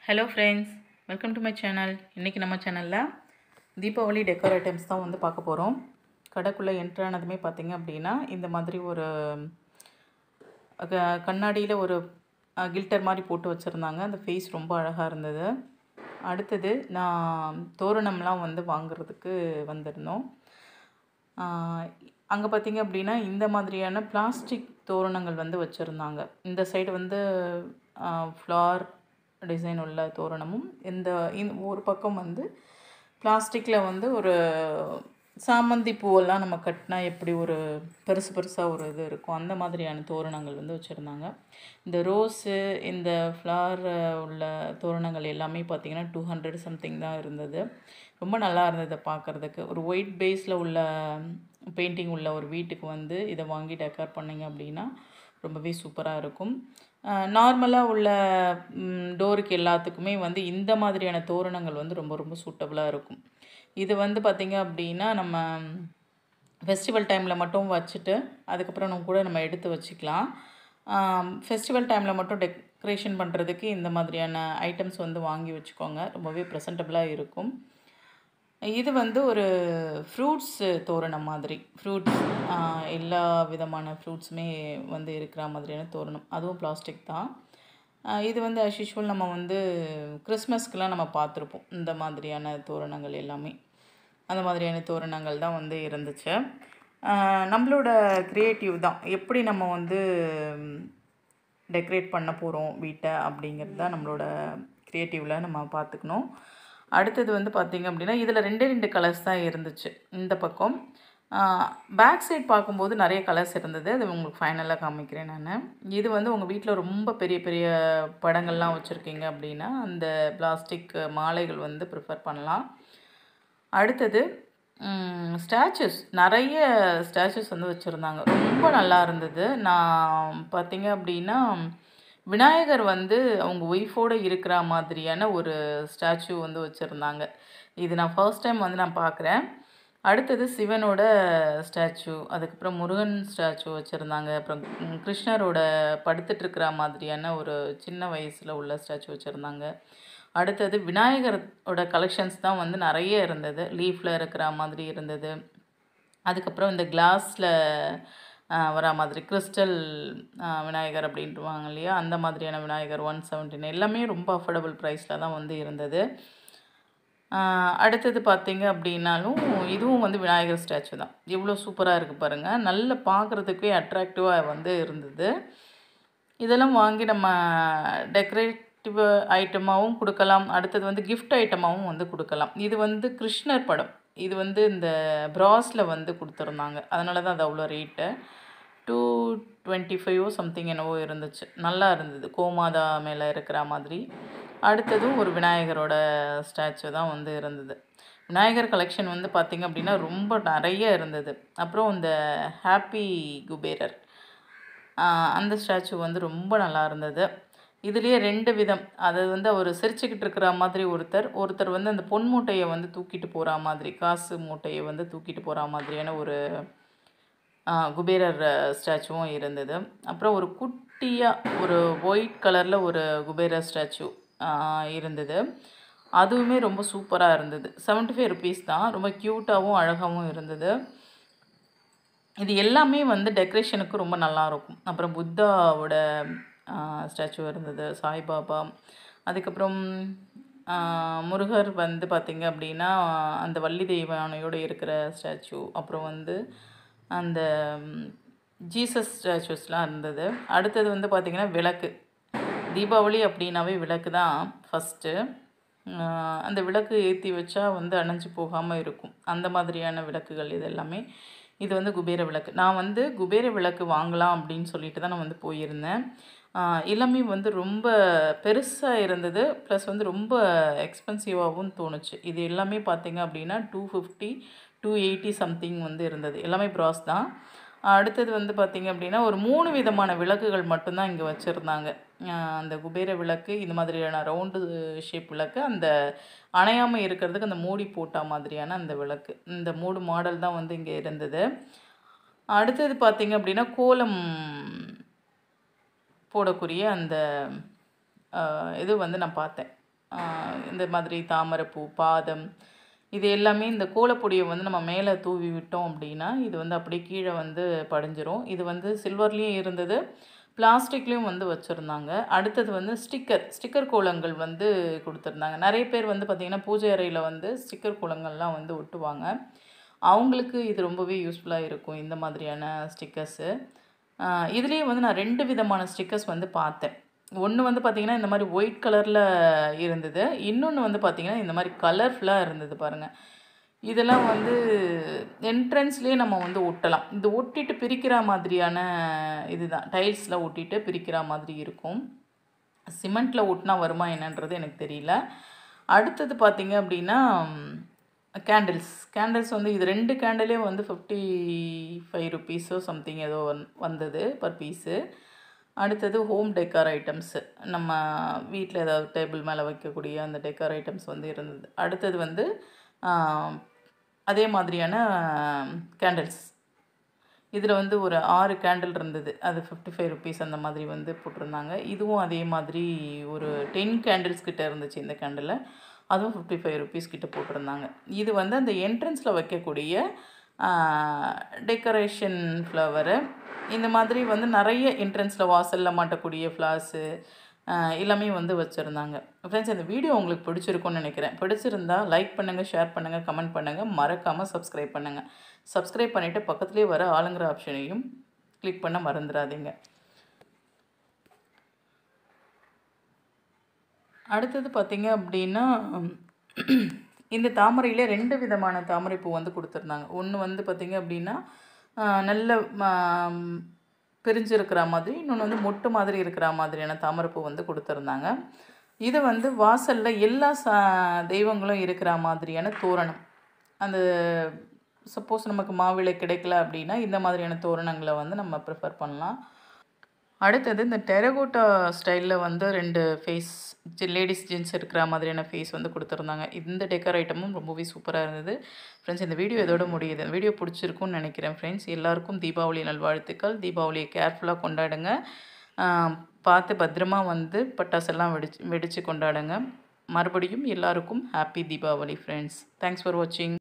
hello friends welcome to my channel இன்றைக்கி நம்ம சேனலில் தீபாவளி டெக்கர் ஐட்டம்ஸ் தான் வந்து பார்க்க போகிறோம் கடைக்குள்ளே என்ட்ரு ஆனதுமே பார்த்தீங்க அப்படின்னா இந்த மாதிரி ஒரு க- கண்ணாடியில் ஒரு கில்டர் மாதிரி போட்டு வச்சுருந்தாங்க அந்த ஃபேஸ் ரொம்ப அழகாக இருந்தது அடுத்தது நான் தோரணம்லாம் வந்து வாங்குறதுக்கு வந்திருந்தோம் அங்கே பார்த்தீங்க அப்படின்னா இந்த மாதிரியான பிளாஸ்டிக் தோரணங்கள் வந்து வச்சுருந்தாங்க இந்த சைடு வந்து ஃப்ளார் டிசைன் உள்ள தோரணமும் இந்த இந்த ஒரு பக்கம் வந்து பிளாஸ்டிக்கில் வந்து ஒரு சாமந்தி பூவெல்லாம் நம்ம கட்டினா எப்படி ஒரு பெருசு பெருசாக ஒரு இது இருக்கும் அந்த மாதிரியான தோரணங்கள் வந்து வச்சுருந்தாங்க இந்த ரோஸு இந்த ஃப்ளார் உள்ள தோரணங்கள் எல்லாமே பார்த்திங்கன்னா டூ ஹண்ட்ரட் சம்திங் தான் இருந்தது ரொம்ப நல்லா இருந்தது பார்க்குறதுக்கு ஒரு ஒயிட் பேஸில் உள்ள பெயிண்டிங் உள்ள ஒரு வீட்டுக்கு வந்து இதை வாங்கி டெக்கர் பண்ணிங்க அப்படின்னா ரொம்பவே சூப்பராக இருக்கும் நார்மலாக உள்ள டோருக்கு எல்லாத்துக்குமே வந்து இந்த மாதிரியான தோரணங்கள் வந்து ரொம்ப ரொம்ப சூட்டபுளாக இருக்கும் இது வந்து பார்த்திங்க அப்படின்னா நம்ம ஃபெஸ்டிவல் டைமில் மட்டும் வச்சுட்டு அதுக்கப்புறம் நம்ம கூட நம்ம எடுத்து வச்சுக்கலாம் ஃபெஸ்டிவல் டைமில் மட்டும் டெக்கரேஷன் பண்ணுறதுக்கு இந்த மாதிரியான ஐட்டம்ஸ் வந்து வாங்கி வச்சுக்கோங்க ரொம்பவே ப்ரெசன்டபுளாக இருக்கும் இது வந்து ஒரு ஃப்ரூட்ஸ் தோரணம் மாதிரி ஃப்ரூட்ஸ் எல்லா விதமான ஃப்ரூட்ஸுமே வந்து இருக்கிற மாதிரியான தோரணம் அதுவும் பிளாஸ்டிக் தான் ஆஹ் இது வந்து as usual நம்ம வந்து கிறிஸ்மஸ்க்கெலாம் நம்ம பார்த்துருப்போம் இந்த மாதிரியான தோரணங்கள் எல்லாமே அந்த மாதிரியான தோரணங்கள் தான் வந்து இருந்துச்சு ஆஹ் நம்மளோட க்ரியேட்டிவ் தான் எப்படி நம்ம வந்து டெக்கரேட் பண்ண போகிறோம் வீட்டை அப்படிங்கிறது தான் நம்மளோட க்ரியேட்டிவில் நம்ம பார்த்துக்கணும் அடுத்தது வந்து பார்த்திங்க அப்படின்னா இதில் ரெண்டே ரெண்டு கலர்ஸ் தான் இருந்துச்சு இந்த பக்கம் பேக் சைட் பார்க்கும்போது நிறைய கலர்ஸ் இருந்தது அது உங்களுக்கு ஃபைனலாக காமிக்கிறேன் நான் இது வந்து உங்கள் வீட்டில் ரொம்ப பெரிய பெரிய படங்கள்லாம் வச்சுருக்கீங்க அப்படின்னா அந்த பிளாஸ்டிக் மாலைகள் வந்து ப்ரிஃபர் பண்ணலாம் அடுத்தது ஸ்டாச்சுஸ் நிறைய ஸ்டாச்சுஸ் வந்து வச்சுருந்தாங்க ரொம்ப நல்லா இருந்தது நான் பார்த்தீங்க அப்படின்னா விநாயகர் வந்து அவங்க ஒய்ஃபோடு இருக்கிற மாதிரியான ஒரு ஸ்டாச்சு வந்து வச்சுருந்தாங்க இது நான் ஃபர்ஸ்ட் டைம் வந்து நான் பார்க்குறேன் அடுத்தது சிவனோட ஸ்டாச்சு அதுக்கப்புறம் முருகன் ஸ்டாச்சு வச்சுருந்தாங்க அப்புறம் ம், கிருஷ்ணரோட படுத்துட்டு இருக்கிற மாதிரியான ஒரு சின்ன வயசில் உள்ள ஸ்டாச்சு வச்சுருந்தாங்க அடுத்தது விநாயகரோட கலெக்ஷன்ஸ் தான் வந்து நிறைய இருந்தது லீஃபில் இருக்கிற மாதிரி இருந்தது அதுக்கப்புறம் இந்த கிளாஸில் வரா மாதிரி கிறிஸ்டல் விநாயகர் அப்படின்ட்டுவாங்க இல்லையா அந்த மாதிரியான விநாயகர் ஒன் செவன்டீன் எல்லாமே ரொம்ப அஃபோர்டபுள் ப்ரைஸில் தான் வந்து இருந்தது ஆஹ் அடுத்தது பார்த்தீங்க அப்படின்னாலும் இதுவும் வந்து விநாயகர் ஸ்டாச்சு தான் எவ்வளோ சூப்பராக இருக்குது பாருங்கள் நல்ல பார்க்குறதுக்கே அட்ராக்டிவாக வந்து இருந்தது இதெல்லாம் வாங்கி நம்ம டெக்கரேட்டிவ் ஐட்டமாகவும் கொடுக்கலாம் அடுத்தது வந்து கிஃப்ட் ஐட்டமாகவும் வந்து கொடுக்கலாம் இது வந்து கிருஷ்ணர் படம் இது வந்து இந்த ப்ராஸில் வந்து கொடுத்துருந்தாங்க அதனால தான் அது அவ்வளோ ரேட்டு டூ டுவெண்ட்டி ஃபைவோ சம்திங் என்னவோ இருந்துச்சு நல்லா இருந்தது கோமாதா மேலே இருக்கிற மாதிரி அடுத்ததும் ஒரு விநாயகரோட ஸ்டாச்சு தான் வந்து இருந்தது விநாயகர் கலெக்ஷன் வந்து பார்த்திங்க அப்படின்னா ரொம்ப நிறைய இருந்தது அப்புறம் இந்த ஹாப்பி குபேரர் ஆஹ் அந்த ஸ்டாச்சு வந்து ரொம்ப நல்லா இருந்தது இதுலேயே ரெண்டு விதம் அது வந்து அவர் சிரிச்சுக்கிட்டு இருக்கிற மாதிரி ஒருத்தர் ஒருத்தர் வந்து அந்த பொன் மூட்டையை வந்து தூக்கிட்டு போகிற மாதிரி காசு மூட்டையை வந்து தூக்கிட்டு போகிற மாதிரியான ஒரு ஆஹ் குபேரர் ஸ்டாச்சுவும் இருந்தது அப்புறம் ஒரு குட்டியாக ஒரு ஒயிட் கலரில் ஒரு குபேரர் ஸ்டாச்சு இருந்தது அதுவுமே ரொம்ப சூப்பராக இருந்தது 75 ஃபைவ் ருபீஸ் தான் ரொம்ப க்யூட்டாகவும் அழகாகவும் இருந்தது இது எல்லாமே வந்து டெக்கரேஷனுக்கு ரொம்ப நல்லா இருக்கும் அப்புறம் புத்தாவோட ஸ்டாச்சு இருந்தது சாய்பாபா அதுக்கப்புறம் ஆ, முருகர் வந்து பார்த்திங்க அப்படின்னா அந்த வள்ளி தெய்வானையோடு இருக்கிற ஸ்டாச்சு அப்புறம் வந்து அந்த ம், ஜீசஸ் ஸ்டாச்சுஸ்லாம் இருந்தது அடுத்தது வந்து பார்த்திங்கன்னா விளக்கு தீபாவளி அப்படின்னாவே விளக்கு தான் ஃபஸ்ட்டு அந்த விளக்கு ஏற்றி வச்சா வந்து அணைஞ்சு போகாமல் இருக்கும் அந்த மாதிரியான விளக்குகள் இது எல்லாமே இது வந்து குபேர விளக்கு நான் வந்து குபேர விளக்கு வாங்கலாம் அப்படின்னு சொல்லிட்டு தான் நான் வந்து போயிருந்தேன் ஆஹ் எல்லாமே வந்து ரொம்ப பெருசாக இருந்தது ப்ளஸ் வந்து ரொம்ப எக்ஸ்பென்சிவாகவும் தோணுச்சு இது எல்லாமே பார்த்தீங்க அப்படின்னா two fifty two eighty something வந்து இருந்தது எல்லாமே ப்ராஸ் தான் அடுத்தது வந்து பார்த்திங்க அப்படின்னா ஒரு மூணு விதமான விளக்குகள் மட்டும்தான் இங்கே வச்சுருந்தாங்க அந்த குபேர விளக்கு இந்த மாதிரியான ரவுண்டு ஷேப் விளக்கு அந்த அணையாமல் இருக்கிறதுக்கு அந்த மூடி போட்ட மாதிரியான அந்த விளக்கு இந்த மூணு மாடல் தான் வந்து இங்கே இருந்தது அடுத்தது பார்த்திங்க அப்படின்னா கோலம் போடக்கூடிய அந்த ஆஹ், இது வந்து நான் பார்த்தேன் ஆஹ் இந்த மாதிரி தாமரைப்பூ பாதம் இது எல்லாமே இந்த கோலப்பொடியை வந்து நம்ம மேலே தூவி விட்டோம் அப்படின்னா இது வந்து அப்படியே கீழே வந்து படிஞ்சிரும் இது வந்து சில்வர்லேயும் இருந்தது பிளாஸ்டிக்லேயும் வந்து வச்சுருந்தாங்க அடுத்தது வந்து ஸ்டிக்கர் ஸ்டிக்கர் கோலங்கள் வந்து கொடுத்துருந்தாங்க நிறைய பேர் வந்து பார்த்திங்கன்னா பூஜை அறையில் வந்து ஸ்டிக்கர் கோலங்கள்லாம் வந்து ஒட்டுவாங்க அவங்களுக்கு இது ரொம்பவே யூஸ்ஃபுல்லாக இருக்கும் இந்த மாதிரியான ஸ்டிக்கர்ஸு இதுலேயே வந்து நான் ரெண்டு விதமான ஸ்டிக்கர்ஸ் வந்து பார்த்தேன் ஒன்று வந்து பார்த்திங்கன்னா இந்த மாதிரி ஒயிட் கலரில் இருந்தது இன்னொன்று வந்து பார்த்திங்கன்னா இந்த மாதிரி கலர்ஃபுல்லாக இருந்தது பாருங்கள் இதெல்லாம் வந்து என்ட்ரன்ஸ்லேயே நம்ம வந்து ஒட்டலாம் இது ஒட்டிட்டு பிரிக்கிற மாதிரியான இதுதான் டைல்ஸில் ஒட்டிட்டு பிரிக்கிற மாதிரி இருக்கும் சிமெண்ட்டில் ஒட்டினா வருமா என்னன்றது எனக்கு தெரியல அடுத்தது பார்த்தீங்க அப்படின்னா கேண்டில்ஸ் கேண்டில்ஸ் வந்து இது ரெண்டு கேண்டிலே வந்து ஃபிஃப்டி ஃபைவ் ருபீஸோ சம்திங் ஏதோ வந் வந்தது பர் பீஸு அடுத்தது ஹோம் டெக்கார் ஐட்டம்ஸு நம்ம வீட்டில் ஏதாவது டேபிள் மேலே வைக்கக்கூடிய அந்த டெக்கார் ஐட்டம்ஸ் வந்து இருந்தது அடுத்தது வந்து ஆம், அதே மாதிரியான கேண்டில்ஸ் இதில் வந்து ஒரு ஆறு கேண்டில் இருந்தது அது ஃபிஃப்டி ஃபைவ் ருபீஸ் அந்த மாதிரி வந்து போட்டிருந்தாங்க இதுவும் அதே மாதிரி ஒரு டென் கேண்டில்ஸ் கிட்ட இருந்துச்சு இந்த கேண்டில் அதுவும் ஃபிஃப்டி ஃபைவ் ருபீஸ் கிட்ட போட்டிருந்தாங்க இது வந்து அந்த என்ட்ரன்ஸில் வைக்கக்கூடிய டெக்கரேஷன் ஃப்ளவரு இந்த மாதிரி வந்து நிறைய என்ட்ரன்ஸில் வாசலில் மாட்டக்கூடிய ஃப்ளார்ஸு எல்லாமே வந்து வச்சுருந்தாங்க ஃப்ரெண்ட்ஸ் இந்த வீடியோ உங்களுக்கு பிடிச்சிருக்கும்னு நினைக்கிறேன் பிடிச்சிருந்தா லைக் பண்ணுங்கள் ஷேர் பண்ணுங்கள் கமெண்ட் பண்ணுங்கள் மறக்காமல் சப்ஸ்கிரைப் பண்ணுங்கள் சப்ஸ்கிரைப் பண்ணிவிட்டு பக்கத்துலேயே வர ஆளுங்கிற ஆப்ஷனையும் கிளிக் பண்ண மறந்துடாதீங்க அடுத்தது பார்த்தீங்க அப்படின்னா இந்த தாமரையிலே ரெண்டு விதமான தாமரைப்பூ வந்து கொடுத்துருந்தாங்க ஒன்று வந்து பார்த்தீங்க அப்படின்னா ஆஹ், நல்ல ம- பிரிஞ்சிருக்கிற மாதிரி இன்னொன்று வந்து மொட்டு மாதிரி இருக்கிற மாதிரியான தாமரைப்பூ வந்து கொடுத்துருந்தாங்க இது வந்து வாசலில் எல்லா ச தெய்வங்களும் இருக்கிற மாதிரியான தோரணம் அந்த சப்போஸ் நமக்கு மாவிளை கிடைக்கல அப்படின்னா இந்த மாதிரியான தோரணங்களை வந்து நம்ம ப்ரிஃபர் பண்ணலாம் அடுத்தது இந்த டெரகோட்டா ஸ்டைலில் வந்து ரெண்டு ஃபேஸ் லேடிஸ் ஜென்ஸ் இருக்கிற மாதிரியான ஃபேஸ் வந்து கொடுத்துருந்தாங்க இந்த டெக்கர் ஐட்டமும் ரொம்பவே சூப்பராக இருந்தது ஃப்ரெண்ட்ஸ் இந்த வீடியோ இதோட முடியுது இந்த வீடியோ பிடிச்சிருக்கும்னு நினைக்கிறேன் ஃப்ரெண்ட்ஸ் எல்லாருக்கும் தீபாவளி நல்வாழ்த்துக்கள் தீபாவளியை கேர்ஃபுல்லாக கொண்டாடுங்க ஆம், பார்த்து பத்திரமா வந்து பட்டாசெல்லாம் வெடிச்சு வெடித்து கொண்டாடுங்க மறுபடியும் எல்லாருக்கும் happy Deepavali friends thanks for வாட்சிங்